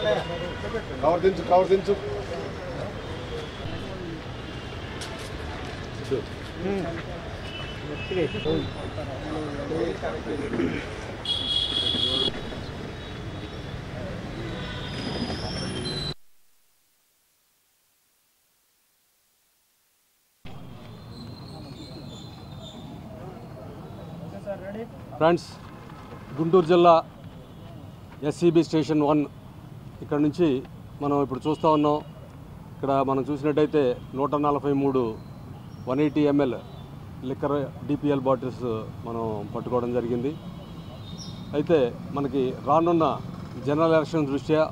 cover దించు cover దించు friends Guntur జిల్లా ఎస్సీబీ స్టేషన్ వన్ ఇక్కడ నుంచి మనం ఇప్పుడు చూస్తూ ఉన్నాం ఇక్కడ మనం చూసినట్టయితే నూట నలభై మూడు one eighty ml liquor DPL bottles మనం పట్టుకోవడం జరిగింది అయితే మనకి రానున్న జనరల్ ఎలక్షన్ దృష్ట్యా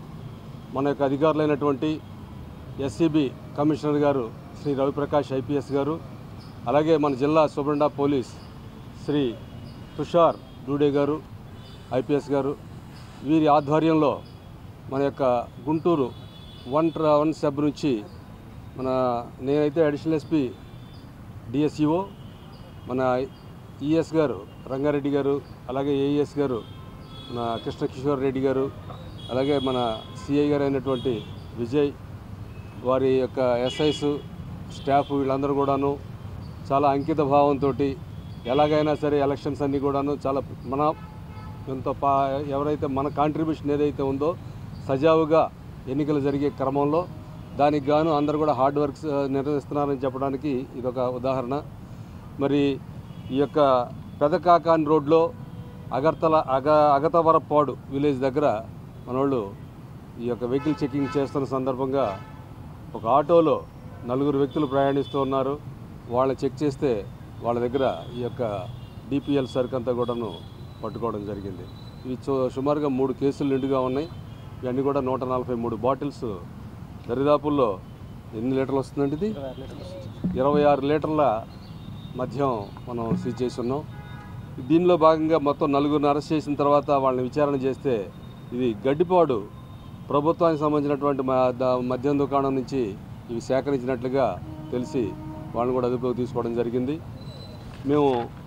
మన యొక్క అధికారులైనటువంటి ఎస్సీబీ కమిషనర్ గారు శ్రీ రవిప్రకాష్ ఐపీఎస్ గారు అలాగే మన జిల్లా సూపరింటా పోలీస్ శ్రీ తుషార్ డూడే గారు ఐపీఎస్ గారు వీరి ఆధ్వర్యంలో మన యొక్క గుంటూరు వన్ ట్ర వన్ సబ్ నుంచి మన నేనైతే అడిషనల్ ఎస్పీ డిఎస్ఈఓ మన ఈఎస్ గారు రంగారెడ్డి గారు అలాగే ఏఈఎస్ గారు మన కృష్ణ కిషోర్ రెడ్డి గారు అలాగే మన సిఐ గారు అయినటువంటి విజయ్ వారి యొక్క ఎస్ఐస్ స్టాఫ్ వీళ్ళందరూ కూడాను చాలా అంకిత భావంతో ఎలాగైనా సరే ఎలక్షన్స్ అన్నీ కూడాను చాలా మన ఎంత పా ఎవరైతే మన కాంట్రిబ్యూషన్ ఏదైతే ఉందో సజావుగా ఎన్నికలు జరిగే క్రమంలో దానికి గాను అందరూ కూడా హార్డ్ వర్క్స్ నిర్వహిస్తున్నారని చెప్పడానికి ఇదొక ఉదాహరణ మరి ఈ యొక్క పెదకాకాన్ రోడ్లో అగర్తల అగ అగతవరపాడు విలేజ్ దగ్గర మనోళ్ళు ఈ యొక్క వెహికల్ చెకింగ్ చేస్తున్న సందర్భంగా ఒక ఆటోలో నలుగురు వ్యక్తులు ప్రయాణిస్తూ ఉన్నారు వాళ్ళని చెక్ చేస్తే వాళ్ళ దగ్గర ఈ యొక్క డిపిఎల్ సరుకు అంతా కూడాను పట్టుకోవడం జరిగింది ఇవి చు- సుమారుగా మూడు కేసులు నిండుగా ఉన్నాయి ఇవన్నీ కూడా నూట నలభై మూడు బాటిల్స్ దరిదాపుల్లో ఎన్ని లీటర్లు వస్తుందండి ఇది ఇరవై ఆరు లీటర్ల మద్యం మనం సీజ్ చేసి ఉన్నాం దీనిలో భాగంగా మొత్తం నలుగురిని అరెస్ట్ చేసిన తర్వాత వాళ్ళని విచారణ చేస్తే ఇది గడ్డిపాడు ప్రభుత్వానికి సంబంధించినటువంటి మ- ద- మద్యం దుకాణం నుంచి ఇవి సేకరించినట్లుగా తెలిసి వాళ్ళని కూడా అదుపులోకి తీసుకోవడం జరిగింది మేము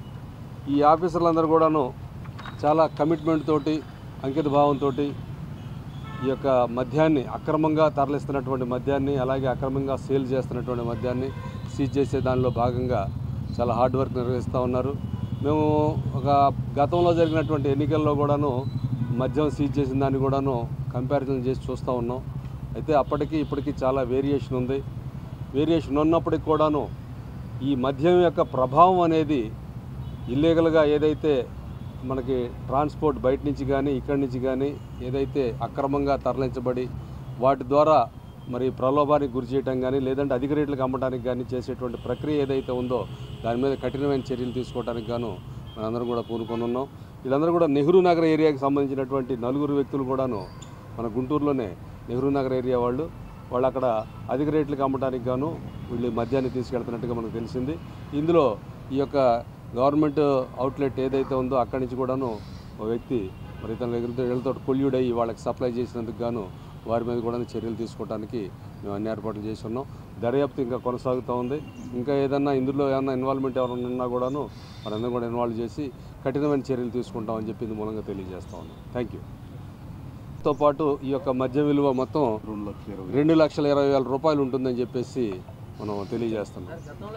ఈ ఆఫీసర్లందరూ కూడాను చాలా కమిట్మెంట్ తోటి అంకిత భావంతో ఈ యొక్క మద్యాన్ని అక్రమంగా తరలిస్తున్నటువంటి మద్యాన్ని అలాగే అక్రమంగా సేల్ చేస్తున్నటువంటి మద్యాన్ని సీజ్ చేసే దానిలో భాగంగా చాలా హార్డ్ వర్క్ నిర్వహిస్తూ ఉన్నారు మేము ఒక గతంలో జరిగినటువంటి ఎన్నికల్లో కూడాను మద్యం సీజ్ చేసిన దాన్ని కూడాను కంపారిజన్ చేసి చూస్తూ ఉన్నాం అయితే అప్పటికి ఇప్పటికి చాలా వేరియేషన్ ఉంది వేరియేషన్ ఉన్నప్పటికి కూడాను ఈ మద్యం యొక్క ప్రభావం అనేది ఇల్లీగల్గా ఏదైతే మనకి ట్రాన్స్పోర్ట్ బయట నుంచి కానీ ఇక్కడి నుంచి కానీ ఏదైతే అక్రమంగా తరలించబడి వాటి ద్వారా మరి ప్రలోభానికి గురి చేయడం కానీ లేదంటే అధిక రేట్లకు అమ్మడానికి కానీ చేసేటువంటి ప్రక్రియ ఏదైతే ఉందో దాని మీద కఠినమైన చర్యలు తీసుకోవడానికి గాను మనందరం కూడా పూనుకొని ఉన్నాం వీళ్ళందరూ కూడా నెహ్రూ నగర్ ఏరియాకి సంబంధించినటువంటి నలుగురు వ్యక్తులు కూడాను మన గుంటూరులోనే నెహ్రూ నగర్ ఏరియా వాళ్ళు వాళ్ళు అక్కడ అధిక రేట్లకు అమ్మడానికి గాను వీళ్ళు మద్యాన్ని తీసుకెళ్తున్నట్టుగా మనకు తెలిసింది ఇందులో ఈ యొక్క గవర్నమెంట్ అవుట్లెట్ ఏదైతే ఉందో అక్కడి నుంచి కూడాను ఒక వ్యక్తి మరి ఇతని దగ్గర వీళ్ళతో కొల్యూడై వాళ్ళకి సప్లై చేసినందుకు గాను వారి మీద కూడా చర్యలు తీసుకోవడానికి మేము అన్ని ఏర్పాట్లు చేసి ఉన్నాం దర్యాప్తు ఇంకా కొనసాగుతూ ఉంది ఇంకా ఏదన్నా ఇందులో ఏమన్నా ఇన్వాల్వ్మెంట్ ఎవరైనా ఉన్నా కూడాను మనందరం కూడా ఇన్వాల్వ్ చేసి కఠినమైన చర్యలు తీసుకుంటామని చెప్పి ఇందు మూలంగా తెలియజేస్తా ఉన్నాం థ్యాంక్ యూ తో పాటు ఈ యొక్క మద్య విలువ మొత్తం రెండు లక్షల ఇరవై వేల రూపాయలు ఉంటుందని చెప్పేసి మనం తెలియజేస్తున్నాం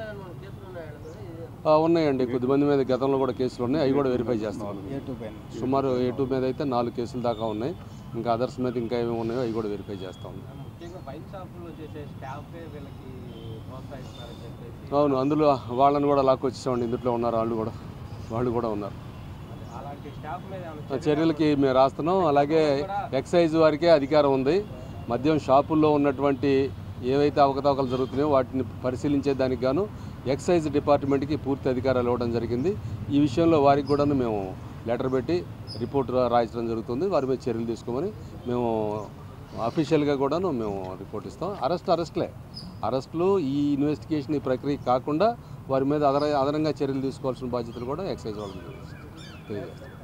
ఆ, ఉన్నాయండి కొద్దిమంది మీద గతంలో కూడా కేసులు ఉన్నాయి అవి కూడా వెరిఫై చేస్తాం సుమారు ఏ టూ మీద అయితే నాలుగు కేసులు దాకా ఉన్నాయి ఇంకా అదర్స్ మీద ఇంకా ఏమేమి ఉన్నాయో అవి కూడా వెరిఫై చేస్తాం ముఖ్యంగా వైన్ షాపుల్లో చేసే స్టాఫే వీళ్ళకి ప్రోత్సహిస్తున్నారని చెప్పేసి అవును అందులో వాళ్ళని కూడా లాక్కొచ్చేసామండి ఇందులో ఉన్నారు వాళ్ళు కూడా వాళ్ళు కూడా ఉన్నారు అలాంటి స్టాఫ్ మీద ఏమైనా ఆ చర్యలకి మేము రాస్తున్నాం అలాగే ఎక్సైజ్ వారికే అధికారం ఉంది మద్యం షాపుల్లో ఉన్నటువంటి ఏవైతే అవకతవకలు జరుగుతున్నాయో వాటిని పరిశీలించే దానికి గాను ఎక్సైజ్ డిపార్ట్మెంట్కి పూర్తి అధికారాలు ఇవ్వడం జరిగింది ఈ విషయంలో వారికి కూడాను మేము లెటర్ పెట్టి రిపోర్ట్ రా- రాయించడం జరుగుతుంది వారి మీద చర్యలు తీసుకోమని మేము అఫీషియల్గా కూడాను మేము రిపోర్ట్ ఇస్తాం అరెస్ట్ అరెస్ట్లే అరెస్టులు ఈ ఇన్వెస్టిగేషన్ ఈ ప్రక్రియ కాకుండా వారి మీద అదన అదనంగా చర్యలు తీసుకోవాల్సిన బాధ్యతలు కూడా ఎక్సైజ్ వాళ్ళకి తెలియజేస్తాం